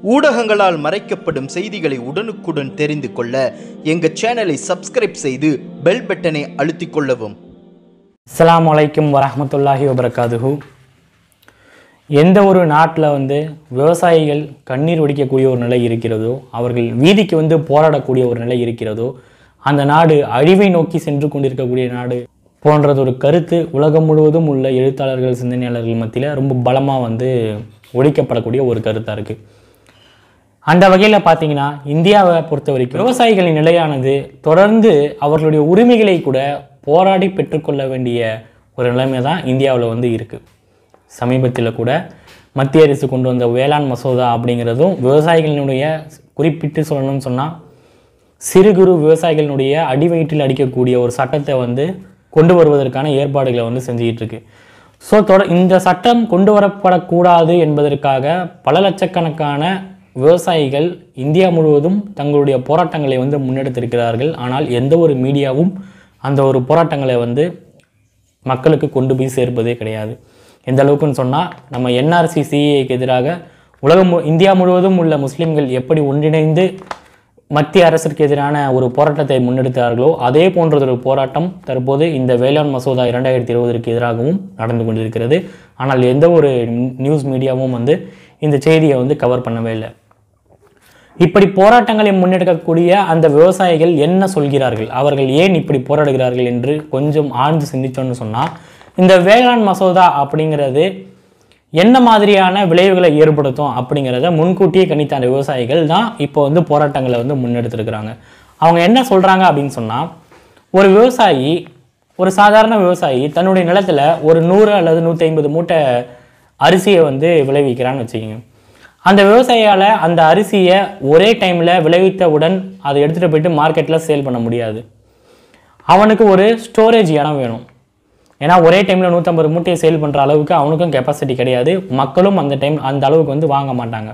ஊடகங்களால் மறைக்கப்படும் செய்திகளை உடனுக்குடன் தெரிந்து கொள்ள எங்க சேனலை சப்ஸ்கிரைப் செய்து பெல் பட்டனை அழுத்திக் கொள்ளவும் அஸ்ஸலாமு அலைக்கும் வரஹ்மத்துல்லாஹி வபரகாதுஹு எந்த ஒரு நாட்டில் வந்து விவசாயிகள் கண்ணீர் வடிக்கக்கூடிய ஒரு நிலை இருக்கிறதோ அவர்கள் வீதிக்கு வந்து போராடக்கூடிய ஒரு நிலை இருக்கிறதோ அந்த நாடு அழிவை நோக்கி சென்று கொண்டிருக்கக்கூடிய நாடு போன்றது ஒரு கருத்து உலகம் முழுவதும் உள்ள எழுத்தாளர்கள் சிந்தனையாளர்கள் மத்தியில் ரொம்ப பலமாக வந்து ஒழிக்கப்படக்கூடிய ஒரு கருத்தாக இருக்குது அந்த வகையில் பார்த்தீங்கன்னா இந்தியாவை பொறுத்த வரைக்கும் விவசாயிகளின் நிலையானது தொடர்ந்து அவர்களுடைய உரிமைகளை கூட போராடி பெற்றுக்கொள்ள வேண்டிய ஒரு நிலைமை தான் இந்தியாவில் வந்து இருக்குது சமீபத்தில் கூட மத்திய அரசு கொண்டு வந்த வேளாண் மசோதா அப்படிங்கிறதும் விவசாயிகளினுடைய குறிப்பிட்டு சொல்லணும்னு சொன்னால் சிறு குறு விவசாயிகளினுடைய அடிவயிற்றில் அடிக்கக்கூடிய ஒரு சட்டத்தை வந்து கொண்டு வருவதற்கான ஏற்பாடுகளை வந்து செஞ்சுக்கிட்டு இருக்கு ஸோ தொட இந்த சட்டம் கொண்டு வரப்படக்கூடாது என்பதற்காக பல லட்சக்கணக்கான விவசாயிகள் இந்தியா முழுவதும் தங்களுடைய போராட்டங்களை வந்து முன்னெடுத்திருக்கிறார்கள் ஆனால் எந்த ஒரு மீடியாவும் அந்த ஒரு போராட்டங்களை வந்து மக்களுக்கு கொண்டு போய் சேர்ப்பதே கிடையாது எந்த அளவுக்குன்னு சொன்னால் நம்ம என்ஆர்சி சிஏக்கு எதிராக உலகம் மு- இந்தியா முழுவதும் உள்ள முஸ்லிம்கள் எப்படி ஒன்றிணைந்து மத்திய அரசிற்கு எதிரான ஒரு போராட்டத்தை முன்னெடுத்தார்களோ அதே போன்றதொரு போராட்டம் தற்போது இந்த வேளாண் மசோதா இரண்டாயிரத்தி இருபதற்கு எதிராகவும் நடந்து கொண்டிருக்கிறது ஆனால் எந்த ஒரு நியூஸ் மீடியாவும் வந்து இந்த செய்தியை வந்து கவர் பண்ணவே இல்லை இப்படி போராட்டங்களை முன்னெடுக்கக்கூடிய அந்த விவசாயிகள் என்ன சொல்கிறார்கள் அவர்கள் ஏன் இப்படி போராடுகிறார்கள் என்று கொஞ்சம் ஆழ்ந்து சிந்திச்சோன்னு சொன்னால் இந்த வேளாண் மசோதா அப்படிங்கிறது என்ன மாதிரியான விளைவுகளை ஏற்படுத்தும் அப்படிங்கிறத முன்கூட்டியே கணித்த அந்த விவசாயிகள் தான் இப்போ வந்து போராட்டங்களை வந்து முன்னெடுத்திருக்கிறாங்க அவங்க என்ன சொல்கிறாங்க அப்படின்னு சொன்னால் ஒரு விவசாயி ஒரு சாதாரண விவசாயி தன்னுடைய நிலத்துல ஒரு நூறு அல்லது நூற்றி ஐம்பது மூட்டை அரிசியை வந்து விளைவிக்கிறான்னு வச்சுக்கோங்க அந்த விவசாயியால் அந்த அரிசியை ஒரே டைமில் விளைவித்தவுடன் அதை எடுத்துகிட்டு போயிட்டு மார்க்கெட்டில் சேல் பண்ண முடியாது அவனுக்கு ஒரு ஸ்டோரேஜ் இடம் வேணும் ஏன்னா ஒரே டைமில் நூற்றம்பது மூட்டையை சேல் பண்ணுற அளவுக்கு அவனுக்கும் கெப்பாசிட்டி கிடையாது மக்களும் அந்த டைம் அந்த அளவுக்கு வந்து வாங்க மாட்டாங்க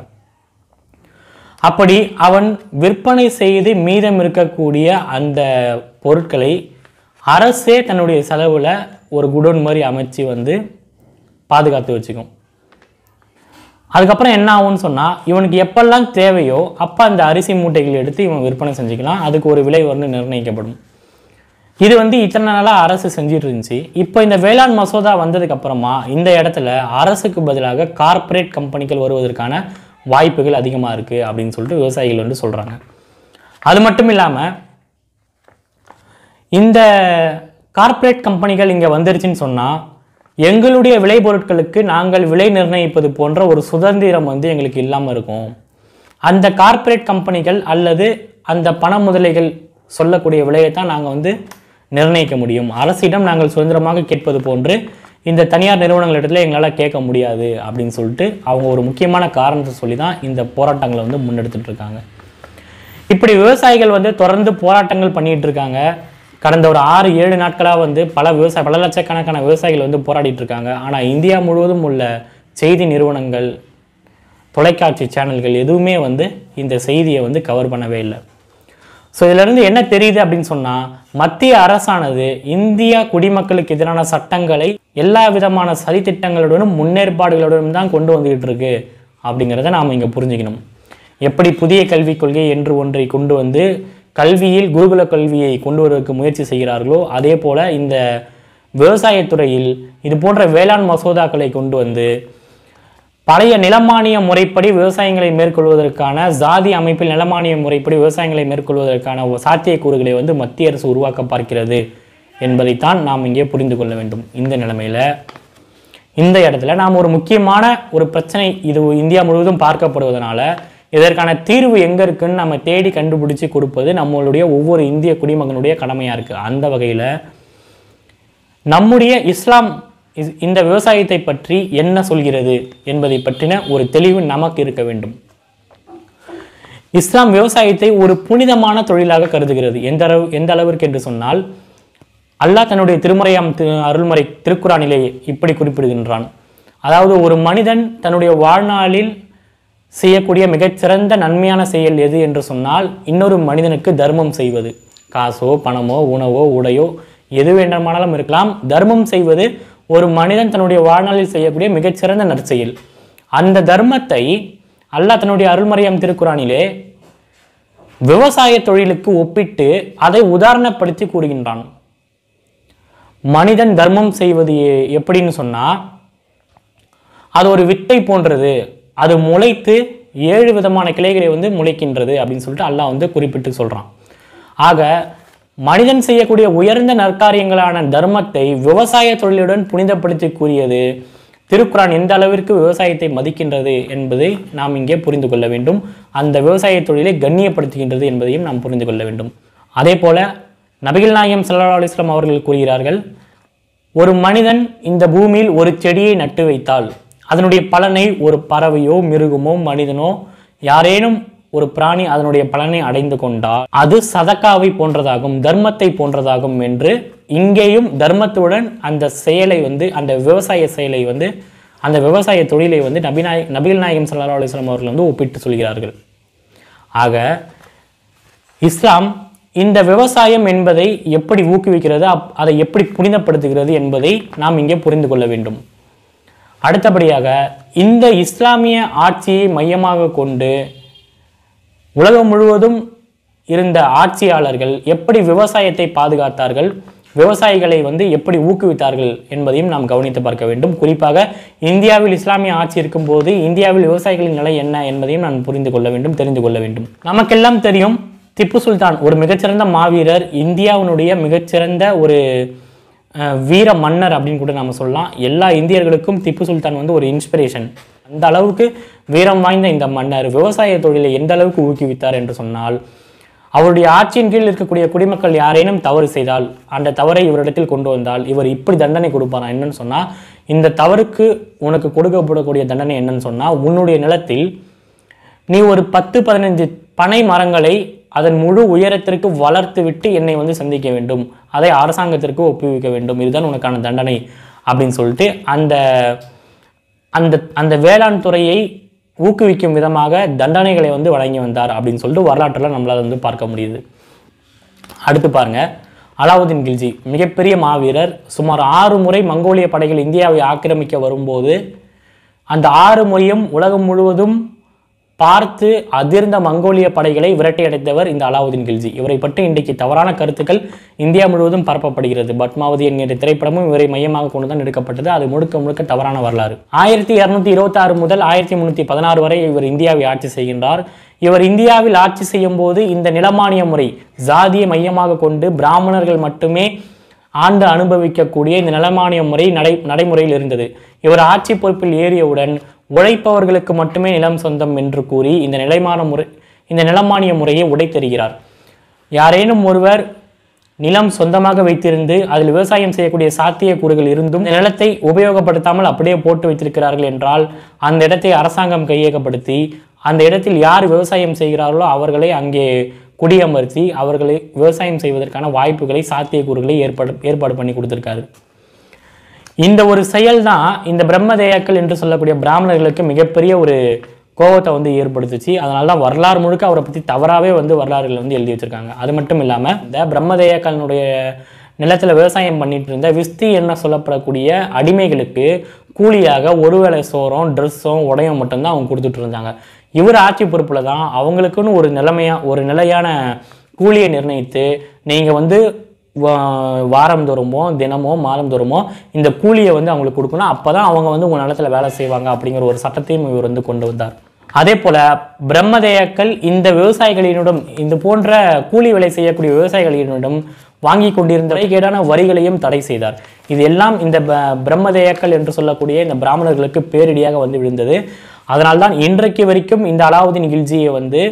அப்படி அவன் விற்பனை செய்து மீதம் இருக்கக்கூடிய அந்த பொருட்களை அரசே தன்னுடைய செலவில் ஒரு குடோன் மாதிரி அமைச்சு வந்து பாதுகாத்து வச்சுக்கும் அதுக்கப்புறம் என்ன ஆகும்னு சொன்னால் இவனுக்கு எப்பெல்லாம் தேவையோ அப்போ அந்த அரிசி மூட்டைகள் எடுத்து இவன் விற்பனை செஞ்சுக்கலாம் அதுக்கு ஒரு விலை வந்து நிர்ணயிக்கப்படும் இது வந்து இத்தனை நாளாக அரசு செஞ்சுட்டு இருந்துச்சு இப்போ இந்த வேளாண் மசோதா வந்ததுக்கு அப்புறமா இந்த இடத்துல அரசுக்கு பதிலாக கார்ப்பரேட் கம்பெனிகள் வருவதற்கான வாய்ப்புகள் அதிகமாக இருக்குது அப்படின்னு சொல்லிட்டு விவசாயிகள் வந்து சொல்கிறாங்க அது மட்டும் இல்லாமல் இந்த கார்ப்பரேட் கம்பெனிகள் இங்கே வந்துருச்சுன்னு சொன்னால் எங்களுடைய விளைபொருட்களுக்கு நாங்கள் விலை நிர்ணயிப்பது போன்ற ஒரு சுதந்திரம் வந்து எங்களுக்கு இல்லாமல் இருக்கும் அந்த கார்ப்பரேட் கம்பெனிகள் அல்லது அந்த பண முதலைகள் சொல்லக்கூடிய விலையை தான் நாங்கள் வந்து நிர்ணயிக்க முடியும் அரசிடம் நாங்கள் சுதந்திரமாக கேட்பது போன்று இந்த தனியார் நிறுவனங்களிடத்துல எங்களால் கேட்க முடியாது அப்படின்னு சொல்லிட்டு அவங்க ஒரு முக்கியமான காரணத்தை சொல்லி தான் இந்த போராட்டங்களை வந்து முன்னெடுத்துட்டு இருக்காங்க இப்படி விவசாயிகள் வந்து தொடர்ந்து போராட்டங்கள் பண்ணிட்டு இருக்காங்க கடந்த ஒரு ஆறு ஏழு நாட்களாக வந்து பல விவசாய பல லட்சக்கணக்கான விவசாயிகள் வந்து போராடிட்டு இருக்காங்க ஆனால் இந்தியா முழுவதும் உள்ள செய்தி நிறுவனங்கள் தொலைக்காட்சி சேனல்கள் எதுவுமே வந்து இந்த செய்தியை வந்து கவர் பண்ணவே இல்லை ஸோ இதிலிருந்து என்ன தெரியுது அப்படின்னு சொன்னால் மத்திய அரசானது இந்தியா குடிமக்களுக்கு எதிரான சட்டங்களை எல்லா விதமான சதித்திட்டங்களுடனும் முன்னேற்பாடுகளுடனும் தான் கொண்டு வந்துகிட்டு இருக்கு அப்படிங்கிறத நாம் இங்கே புரிஞ்சுக்கணும் எப்படி புதிய கல்விக் கொள்கை என்று ஒன்றை கொண்டு வந்து கல்வியில் குருகுல கல்வியை கொண்டு வருவதற்கு முயற்சி செய்கிறார்களோ அதே போல இந்த விவசாயத்துறையில் இது போன்ற வேளாண் மசோதாக்களை கொண்டு வந்து பழைய நிலமானிய முறைப்படி விவசாயங்களை மேற்கொள்வதற்கான ஜாதி அமைப்பில் நிலமானிய முறைப்படி விவசாயங்களை மேற்கொள்வதற்கான ஒரு சாத்தியக்கூறுகளை வந்து மத்திய அரசு உருவாக்க பார்க்கிறது என்பதைத்தான் நாம் இங்கே புரிந்து கொள்ள வேண்டும் இந்த நிலைமையில இந்த இடத்துல நாம் ஒரு முக்கியமான ஒரு பிரச்சனை இது இந்தியா முழுவதும் பார்க்கப்படுவதனால இதற்கான தீர்வு எங்கே இருக்குன்னு நம்ம தேடி கண்டுபிடிச்சு கொடுப்பது நம்மளுடைய ஒவ்வொரு இந்திய குடிமகனுடைய கடமையாக இருக்குது அந்த வகையில் நம்முடைய இஸ்லாம் இஸ்- இந்த விவசாயத்தை பற்றி என்ன சொல்கிறது என்பதை பற்றின ஒரு தெளிவு நமக்கு இருக்க வேண்டும் இஸ்லாம் விவசாயத்தை ஒரு புனிதமான தொழிலாக கருதுகிறது எந்த அளவு எந்த அளவிற்கு என்று சொன்னால் அல்லாஹ் தன்னுடைய திருமறையாம் திரு அருள்மறை திருக்குறானிலே இப்படி குறிப்பிடுகின்றான் அதாவது ஒரு மனிதன் தன்னுடைய வாழ்நாளில் செய்யக்கூடிய மிகச்சிறந்த நன்மையான செயல் எது என்று சொன்னால் இன்னொரு மனிதனுக்கு தர்மம் செய்வது காசோ பணமோ உணவோ உடையோ எது வேண்டுமானாலும் இருக்கலாம் தர்மம் செய்வது ஒரு மனிதன் தன்னுடைய வாழ்நாளில் செய்யக்கூடிய மிகச்சிறந்த நற்செயல் அந்த தர்மத்தை அல்லாஹ் தன்னுடைய அருள்மறையம் திருக்குறானிலே விவசாய தொழிலுக்கு ஒப்பிட்டு அதை உதாரணப்படுத்தி கூறுகின்றான் மனிதன் தர்மம் செய்வது எ- எப்படின்னு சொன்னா அது ஒரு வித்தை போன்றது அது முளைத்து ஏழு விதமான கிளைகளை வந்து முளைக்கின்றது அப்படின்னு சொல்லிட்டு அல்லாஹ் வந்து குறிப்பிட்டு சொல்றான் ஆக மனிதன் செய்யக்கூடிய உயர்ந்த நற்காரியங்களான தர்மத்தை விவசாய தொழிலுடன் புனிதப்படுத்தி கூறியது திருக்குரான் எந்த அளவிற்கு விவசாயத்தை மதிக்கின்றது என்பதை நாம் இங்கே புரிந்து கொள்ள வேண்டும் அந்த விவசாய தொழிலை கண்ணியப்படுத்துகின்றது என்பதையும் நாம் புரிந்து கொள்ள வேண்டும் அதே போல நபிகள் நாயகம் ஸல்லல்லாஹு அலைஹி வஸல்லம் அவர்கள் கூறுகிறார்கள் ஒரு மனிதன் இந்த பூமியில் ஒரு செடியை நட்டு வைத்தால் அதனுடைய பலனை ஒரு பறவையோ மிருகமோ மனிதனோ யாரேனும் ஒரு பிராணி அதனுடைய பலனை அடைந்து கொண்டால் அது சதக்காவை போன்றதாகும் தர்மத்தை போன்றதாகும் என்று இங்கேயும் தர்மத்துடன் அந்த செயலை வந்து அந்த விவசாய செயலை வந்து அந்த விவசாய தொழிலை வந்து நபிநாய நபிகள் நாயகம் ஸல்லல்லாஹு அலைஹி வஸல்லம் அவர்கள் வந்து ஒப்பிட்டு சொல்கிறார்கள் ஆக இஸ்லாம் இந்த விவசாயம் என்பதை எப்படி ஊக்குவிக்கிறது அப்- அதை எப்படி புனிதப்படுத்துகிறது என்பதை நாம் இங்கே புரிந்து கொள்ள வேண்டும் அடுத்தபடியாக இந்த இஸ்லாமிய ஆட்சியை மையமாக கொண்டு உலகம் முழுவதும் இருந்த ஆட்சியாளர்கள் எப்படி விவசாயத்தை பாதுகாத்தார்கள் விவசாயிகளை வந்து எப்படி ஊக்குவித்தார்கள் என்பதையும் நாம் கவனித்து பார்க்க வேண்டும் குறிப்பாக இந்தியாவில் இஸ்லாமிய ஆட்சி இருக்கும்போது இந்தியாவில் விவசாயிகளின் நிலை என்ன என்பதையும் நான் புரிந்து கொள்ள வேண்டும் தெரிந்து கொள்ள வேண்டும் நமக்கெல்லாம் தெரியும் திப்பு சுல்தான் ஒரு மிகச்சிறந்த மாவீரர் இந்தியாவினுடைய மிகச்சிறந்த ஒரு அஹ், வீர மன்னர் அப்படின்னு கூட நம்ம சொல்லலாம் எல்லா இந்தியர்களுக்கும் திப்பு சுல்தான் வந்து ஒரு இன்ஸ்பிரேஷன் அந்த அளவுக்கு வீரம் வாய்ந்த இந்த மன்னர் விவசாய தொழிலை எந்த அளவுக்கு ஊக்குவித்தார் என்று சொன்னால் அவருடைய ஆட்சியின் கீழ் இருக்கக்கூடிய குடிமக்கள் யாரேனும் தவறு செய்தால் அந்த தவறை இவரிடத்தில் கொண்டு வந்தால் இவர் இப்படி தண்டனை கொடுப்பாரா என்னன்னு சொன்னா இந்த தவறுக்கு உனக்கு கொடுக்கப்படக்கூடிய தண்டனை என்னன்னு சொன்னா உன்னுடைய நிலத்தில் நீ ஒரு பத்து பதினஞ்சு பனை மரங்களை அதன் முழு உயரத்திற்கு வளர்த்து விட்டு என்னை வந்து சந்திக்க வேண்டும் அதை அரசாங்கத்திற்கு ஒப்புவிக்க வேண்டும் இதுதான் உனக்கான தண்டனை அப்படின்னு சொல்லிட்டு அந்த அந்த அந்த வேளாண் துறையை ஊக்குவிக்கும் விதமாக தண்டனைகளை வந்து வழங்கி வந்தார் அப்படின்னு சொல்லிட்டு வரலாற்றில் நம்மளால் வந்து பார்க்க முடியுது அடுத்து பாருங்க அலாவுதீன் கில்ஜி மிகப்பெரிய மாவீரர் சுமார் ஆறு முறை மங்கோலிய படைகள் இந்தியாவை ஆக்கிரமிக்க வரும்போது அந்த ஆறு முறையும் உலகம் முழுவதும் பார்த்து அதிர்ந்த மங்கோலிய படைகளை விரட்டியடைத்தவர் இந்த அலாவுதீன் கில்ஜி இவரை பற்றி இன்றைக்கு தவறான கருத்துக்கள் இந்தியா முழுவதும் பரப்பப்படுகிறது பத்மாவதி என்கிற திரைப்படமும் இவரை மையமாக கொண்டுதான் எடுக்கப்பட்டது அது முழுக்க முழுக்க தவறான வரலாறு ஆயிரத்தி இருநூத்தி இருபத்தி ஆறு முதல் ஆயிரத்தி முன்னூத்தி பதினாறு வரை இவர் இந்தியாவை ஆட்சி செய்கின்றார் இவர் இந்தியாவில் ஆட்சி செய்யும் போது இந்த நிலமானிய முறை ஜாதியை மையமாக கொண்டு பிராமணர்கள் மட்டுமே ஆண்டு அனுபவிக்கக்கூடிய இந்த நிலமானிய முறை நடை நடைமுறையில் இருந்தது இவர் ஆட்சி பொறுப்பில் ஏறியவுடன் உழைப்பவர்களுக்கு மட்டுமே நிலம் சொந்தம் என்று கூறி இந்த நிலைமான முறை இந்த நிலமானிய முறையை உடைத்தெறிகிறார் யாரேனும் ஒருவர் நிலம் சொந்தமாக வைத்திருந்து அதில் விவசாயம் செய்யக்கூடிய சாத்தியக்கூறுகள் இருந்தும் இந்த நிலத்தை உபயோகப்படுத்தாமல் அப்படியே போட்டு வைத்திருக்கிறார்கள் என்றால் அந்த இடத்தை அரசாங்கம் கையகப்படுத்தி அந்த இடத்தில் யார் விவசாயம் செய்கிறார்களோ அவர்களை அங்கே குடியமர்த்தி அவர்களை விவசாயம் செய்வதற்கான வாய்ப்புகளை சாத்தியக்கூறுகளை ஏற்பாடு ஏற்பாடு பண்ணி கொடுத்திருக்காரு இந்த ஒரு செயல் தான் இந்த பிரம்மதேயாக்கள் என்று சொல்லக்கூடிய பிராமணர்களுக்கு மிகப்பெரிய ஒரு கோபத்தை வந்து ஏற்படுத்துச்சு அதனால தான் வரலாறு முழுக்க அவரை பற்றி தவறாகவே வந்து வரலாறுகள் வந்து எழுதி வச்சிருக்காங்க அது மட்டும் இல்லாமல் இந்த பிரம்மதேயாக்களினுடைய நிலத்தில் விவசாயம் பண்ணிட்டு இருந்த விஸ்தி என்ன சொல்லப்படக்கூடிய அடிமைகளுக்கு கூலியாக ஒருவேளை சோறும் ட்ரெஸ்ஸும் உடையும் மட்டும்தான் அவங்க கொடுத்துட்டு இருந்தாங்க இவர் ஆட்சி பொறுப்பில் தான் அவங்களுக்குன்னு ஒரு நிலைமையா ஒரு நிலையான கூலியை நிர்ணயித்து நீங்கள் வந்து வா- வாரந்தோறுமோ தினமோ மாதந்தோறுமோ இந்த கூலியை வந்து அவங்களுக்கு கொடுக்கணும் அப்போ தான் அவங்க வந்து உங்கள் நிலத்துல வேலை செய்வாங்க அப்படிங்கிற ஒரு சட்டத்தையும் இவர் வந்து கொண்டு வந்தார் அதே போல பிரம்மதேயக்கள் இந்த விவசாயிகளிடம் இந்த போன்ற கூலி வேலை செய்யக்கூடிய விவசாயிகளிடம் வாங்கி கொண்டிருந்த முறைகேடான வரிகளையும் தடை செய்தார் இது எல்லாம் இந்த ப- பிரம்மதேயக்கள் என்று சொல்லக்கூடிய இந்த பிராமணர்களுக்கு பேரிடியாக வந்து விழுந்தது அதனால்தான் இன்றைக்கு வரைக்கும் இந்த அலாவுதீன் கில்ஜியை வந்து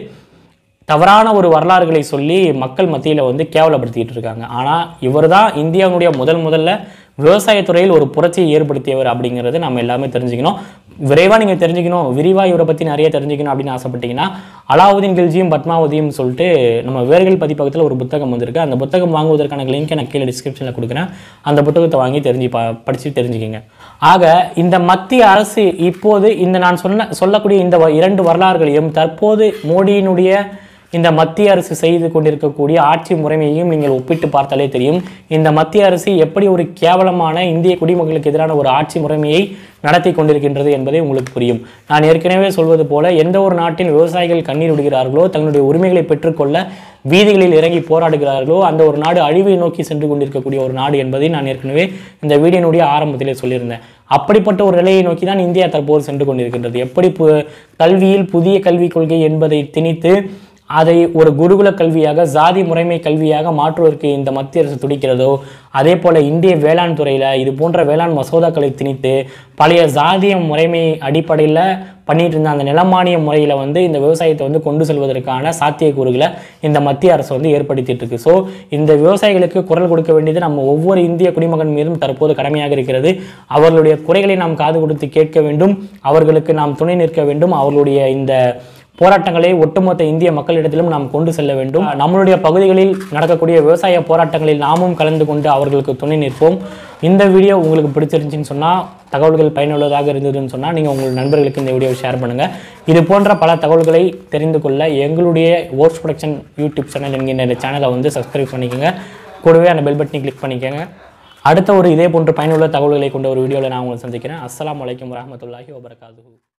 தவறான ஒரு வரலாறுகளை சொல்லி மக்கள் மத்தியில் வந்து கேவலப்படுத்திட்டு இருக்காங்க ஆனால் இவர் தான் இந்தியாவுடைய முதல் முதல்ல விவசாயத்துறையில் ஒரு புரட்சியை ஏற்படுத்தியவர் அப்படிங்கிறது நம்ம எல்லாமே தெரிஞ்சுக்கணும் விரைவாக நீங்கள் தெரிஞ்சுக்கணும் விரிவாக இவரை பற்றி நிறைய தெரிஞ்சுக்கணும் அப்படின்னு ஆசைப்பட்டீங்கன்னா அலாவுதீன் கில்ஜியும் பத்மாவதியும் சொல்லிட்டு நம்ம வேர்கள் பதிப்பகத்தில் ஒரு புத்தகம் வந்திருக்கு அந்த புத்தகம் வாங்குவதற்கான லிங்கை நான் கீழே டிஸ்கிரிப்ஷனில் கொடுக்குறேன் அந்த புத்தகத்தை வாங்கி தெரிஞ்சு ப படித்து தெரிஞ்சுக்கிங்க ஆக இந்த மத்திய அரசு இப்போது இந்த நான் சொன்ன சொல்லக்கூடிய இந்த வ- இரண்டு வரலாறுகளையும் தற்போது மோடியினுடைய இந்த மத்திய அரசு செய்து கொண்டிருக்கக்கூடிய ஆட்சி முறைமையையும் நீங்கள் ஒப்பிட்டு பார்த்தாலே தெரியும் இந்த மத்திய அரசு எப்படி ஒரு கேவலமான இந்திய குடிமக்களுக்கு எதிரான ஒரு ஆட்சி முறைமையை நடத்தி கொண்டிருக்கின்றது என்பதை உங்களுக்கு புரியும் நான் ஏற்கனவே சொல்வது போல எந்த ஒரு நாட்டில் விவசாயிகள் கண்ணீர் விடுகிறார்களோ தங்களுடைய உரிமைகளை பெற்றுக்கொள்ள வீதிகளில் இறங்கி போராடுகிறார்களோ அந்த ஒரு நாடு அழிவை நோக்கி சென்று கொண்டிருக்கக்கூடிய ஒரு நாடு என்பதை நான் ஏற்கனவே இந்த வீடியோனுடைய ஆரம்பத்திலே சொல்லியிருந்தேன் அப்படிப்பட்ட ஒரு நிலையை நோக்கி தான் இந்தியா தற்போது சென்று கொண்டிருக்கின்றது எப்படி பு- கல்வியில் புதிய கல்விக் கொள்கை என்பதை திணித்து அதை ஒரு குருகுல கல்வியாக ஜாதி முறைமை கல்வியாக மாற்றுவதற்கு இந்த மத்திய அரசு துடிக்கிறதோ அதே போல இந்திய வேளாண் துறையில் இது போன்ற வேளாண் மசோதாக்களை திணித்து பழைய ஜாதிய முறைமை அடிப்படையில் பண்ணிட்டு இருந்த அந்த நிலமானிய முறையில் வந்து இந்த விவசாயத்தை வந்து கொண்டு செல்வதற்கான சாத்தியக்கூறுகளை இந்த மத்திய அரசு வந்து ஏற்படுத்திட்டு இருக்கு ஸோ இந்த விவசாயிகளுக்கு குரல் கொடுக்க வேண்டியது நம்ம ஒவ்வொரு இந்திய குடிமகன் மீதும் தற்போது கடமையாக இருக்கிறது அவர்களுடைய குறைகளை நாம் காது கொடுத்து கேட்க வேண்டும் அவர்களுக்கு நாம் துணை நிற்க வேண்டும் அவர்களுடைய இந்த போராட்டங்களை ஒட்டுமொத்த இந்திய மக்களிடத்திலும் நாம் கொண்டு செல்ல வேண்டும் நம்மளுடைய பகுதிகளில் நடக்கக்கூடிய விவசாய போராட்டங்களில் நாமும் கலந்து கொண்டு அவர்களுக்கு துணை நிற்போம் இந்த வீடியோ உங்களுக்கு பிடிச்சிருந்துச்சின்னு சொன்னால் தகவல்கள் பயனுள்ளதாக இருந்ததுன்னு சொன்னால் நீங்கள் உங்கள் நண்பர்களுக்கு இந்த வீடியோவை ஷேர் பண்ணுங்கள் இது போன்ற பல தகவல்களை தெரிந்து கொள்ள எங்களுடைய ஓர்ஸ் ப்ரொடக்ஷன் யூடியூப் சேனல் என்கின்ற இந்த சேனலை வந்து சப்ஸ்கிரைப் பண்ணிக்கோங்க கூடவே அந்த பெல் பட்டனை கிளிக் பண்ணிக்கோங்க அடுத்த ஒரு இதே போன்ற பயனுள்ள தகவல்களை கொண்ட ஒரு வீடியோவில் நான் உங்களை சந்திக்கிறேன் அஸ்ஸலாமு அலைக்கும் வரஹ்மத்துல்லாஹி வபரகாத்துஹு